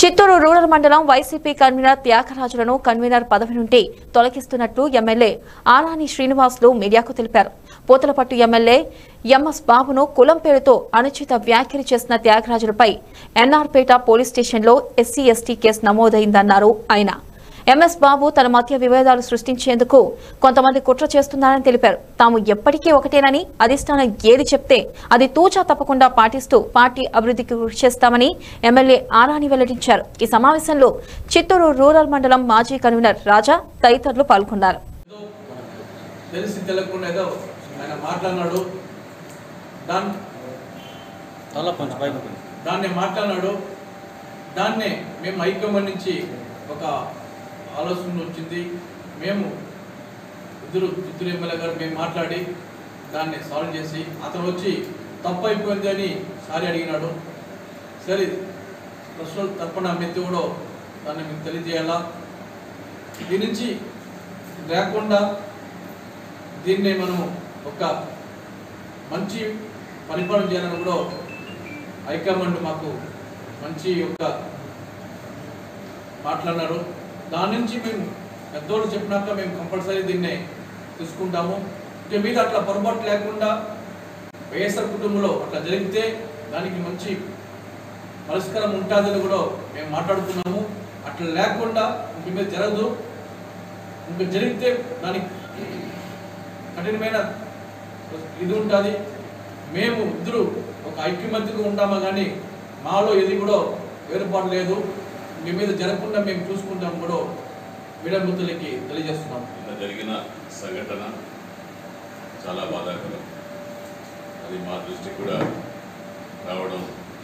Chittoor rural మండలం YCP convener త్యాగరాజులను convener పదవి నుండి తొలగిస్తున్నట్లు ఎమ్మెల్యే ఆరాని శ్రీనివాసులు మీడియాకు తెలిపారు పూతలపట్టు ఎమ్మెల్యే ఎంఎస్ బాబును కులం పేరుతో అనుచిత వ్యాఖ్యలు చేసిన త్యాగరాజులపై ఎన్ఆర్పేట పోలీస్ స్టేషన్లో ఎస్సీ ఎస్టీ కేసు నమోదైందన్నారు ఆయన ఎంఎస్ బాబు తన మధ్య విభేదాలు సృష్టించేందుకు కొంతమంది కుట్ర చేస్తున్నారని తెలిపారు తాము ఎప్పటికీ ఒకటేనని అధిష్టానం ఏది చెప్తే అది తూచా తప్పకుండా పాటిస్తూ పార్టీ అభివృద్ధికి కృషి చేస్తామని ఎమ్మెల్యే ఆరాని వెల్లడించారు ఈ సమావేశంలో చిత్తూరు రూరల్ మండలం మాజీ కన్వీనర్ రాజా తదితరులు పాల్గొన్నారు ఏదో తెలిసి తెలియకుండా ఏదో ఆయన మాట్లాడినాడు దాన్ని తల పంచ పైన పంచ. దాన్ని మాట్లాడినాడు దాన్ని మేము హైకమాండ్ నుంచి ఒక ఆలోచన వచ్చింది మేము ఇద్దరు చిత్తూరు ఎమ్మెల్యే గారు మేము మాట్లాడి దాన్ని సాల్వ్ చేసి అతను వచ్చి తప్పు అయిపోయింది అని సారీ అడిగినాడు సరే ప్రశ్నలు తప్పన మెత్తి కూడా దాన్ని మీకు తెలియజేయాలా దీని నుంచి లేకుండా దీన్ని మనము ఒక మంచి పరిపాలన చేయాలని కూడా హైకమాండ్ మాకు మంచి యొక్క మాట్లాడినారు దాని నుంచి మేము పెద్దోళ్ళు చెప్పినాక మేము కంపల్సరీ దీన్ని తీసుకుంటాము ఇక మీద అట్లా పొరపాటు లేకుండా వైఎస్ఆర్ కుటుంబంలో అట్లా జరిగితే దానికి మంచి పరిష్కారం ఉంటుందని కూడా మేము మాట్లాడుతున్నాము అట్లా లేకుండా ఇంక మీద జరగదు ఇంకా జరిగితే దానికి కఠినమైన ఇది ఉంటుంది మేము ఇద్దరు ఒక ఐక్యమత్యగా ఉంటామా కానీ మాలో ఇది కూడా వేరుపాటు లేదు మీ మీద జరగకుండా మేము చూసుకుంటాం కూడా విడంబుతులకి తెలియజేస్తున్నాం నిన్న జరిగిన సంఘటన చాలా బాధాకరం అది మా దృష్టికి కూడా రావడం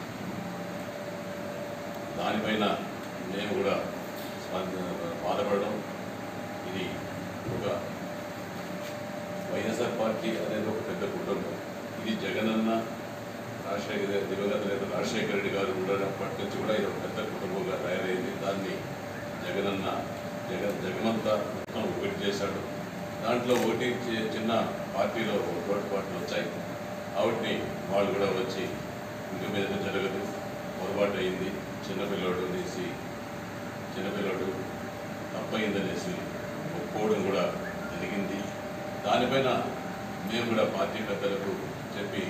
దానిపైన నేను కూడా స్పంద- బాధపడడం ఇది ఒక వైఎస్ఆర్ పార్టీ అనేది ఒక పెద్ద కుటుంబం ఇది జగనన్న రాజశేఖర దివంగత నేత రాజశేఖర రెడ్డి గారు ఉండేటప్పటి నుంచి కూడా ఇది ఒక పెద్ద కుటుంబంగా తయారైంది దాన్ని జగనన్న జగన్ జగమంతా మొత్తం ఒకటి చేశాడు దాంట్లో ఓటీ చే- చిన్న పార్టీలో తోడ్పాట్లు వచ్చాయి ఆవిడ్ని వాళ్ళు కూడా వచ్చి ఇంటి మీద జరగదు పొరపాటు అయింది చిన్నపిల్లోడు అనేసి చిన్నపిల్లోడు తప్పయిందనేసి ఒప్పుకోవడం కూడా జరిగింది దానిపైన మేము కూడా పార్టీ పెద్దలకు చెప్పి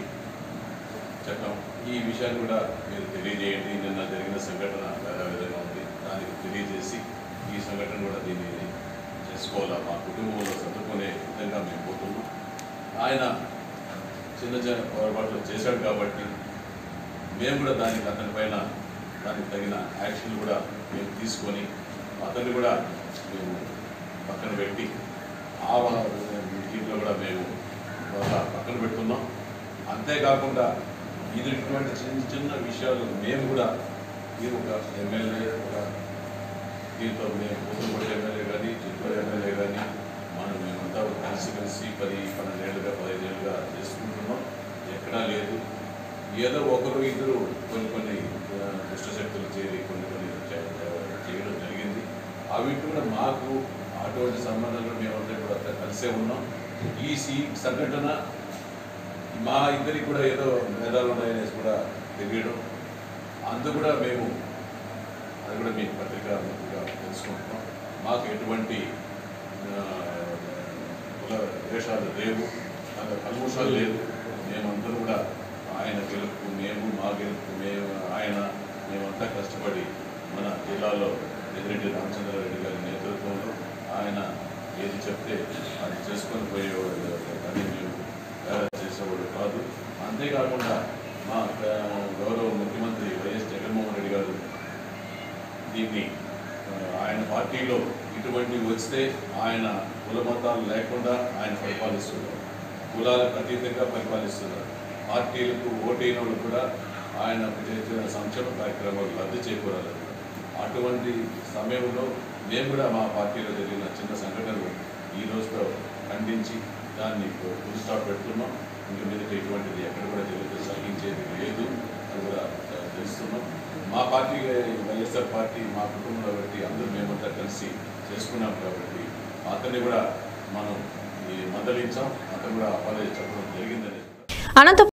చెప్పాం ఈ విషయాన్ని కూడా మీరు తెలియజేయండి నిన్న జరిగిన సంఘటన వేరే విధంగా ఉంది దానికి తెలియజేసి ఈ సంఘటన కూడా దీన్ని చేసుకోవాలా మా కుటుంబంలో సర్దుకునే విధంగా మేము పోతున్నాం ఆయన చిన్న చిన్న పొరపాట్లు చేశాడు కాబట్టి మేము కూడా దానికి అతని పైన దానికి తగిన యాక్షన్ కూడా మేము తీసుకొని అతన్ని కూడా మేము పక్కన పెట్టి ఆ వా- దీంట్లో కూడా మేము వాళ్ళ పక్కన పెడుతున్నాం అంతేకాకుండా ఇది ఇటువంటి చిన్న చిన్న విషయాలు మేము కూడా ఇది ఒక ఎమ్మెల్యే ఒక దీంతో మేము పూతలపూడి ఎమ్మెల్యే కానీ చిత్తూరు ఎమ్మెల్యే కానీ మనం మేమంతా కలిసి కలిసి పది పన్నెండేళ్ళుగా పదహైదేళ్ళుగా చేసుకుంటున్నాం ఎక్కడా లేదు ఏదో ఒకరు ఇద్దరు కొన్ని కొన్ని ఆ, దుష్టశక్తులు చేరి కొన్ని కొన్ని చే- చేయడం జరిగింది అవి కూడా మాకు అటువంటి సంబంధాలు మేమంతా కూడా కలిసే ఉన్నాం ఈ సీ సంఘటన మా ఇద్దరికి కూడా ఏదో భేదాలు ఉన్నాయనేసి కూడా తెలియడం అందు కూడా మేము అది కూడా మీ పత్రిక ముఖ్యంగా తెలుసుకుంటున్నాం మాకు ఎటువంటి ఆ, కుల ద్వేషాలు లేవు అంత కల్ముషాలు లేవు మేమందరూ కూడా ఆయన గెలుపు మేము మా గెలుపు మేము ఆయన మేమంతా కష్టపడి మన జిల్లాలో ఎదిరెడ్డి రామచంద్రారెడ్డి గారి నేతృత్వంలో ఆయన ఏది చెప్తే అది చేసుకొని పోయేవాడు కానీ మేము వేరే చేసేవాడు కాదు అంతేకాకుండా మా ఆ, గౌరవ ముఖ్యమంత్రి వైఎస్ జగన్మోహన్ రెడ్డి గారు దీన్ని ఆ, ఆయన పార్టీలో ఇటువంటివి వస్తే ఆయన కుల మతాలు లేకుండా ఆయన పరిపాలిస్తున్నారు కులాలకు అతీతంగా పరిపాలిస్తున్నారు పార్టీలకు ఓటైన వాళ్ళు కూడా ఆయన చేసిన సంక్షేమ కార్యక్రమాలు రద్దు చేకూరాలి అటువంటి సమయంలో మేము కూడా మా పార్టీలో జరిగిన చిన్న సంఘటనలు ఈ రోజుతో ఖండించి దాన్ని ఫుల్ స్టాప్ పెడుతున్నాం ఇంక మీదట ఇటువంటిది ఎక్కడ కూడా జరిగితే సహించేది లేదు అని కూడా ఆ, తెలుస్తున్నాం మా పార్టీ వైఎస్ఆర్ పార్టీ మా కుటుంబంలో బట్టి అందరూ మేమంతా కలిసి చేసుకున్నాం కాబట్టి అతన్ని కూడా మనం ఈ మందలించాం అతను కూడా అపాలజీ చెప్పడం జరిగిందని అనంతపురం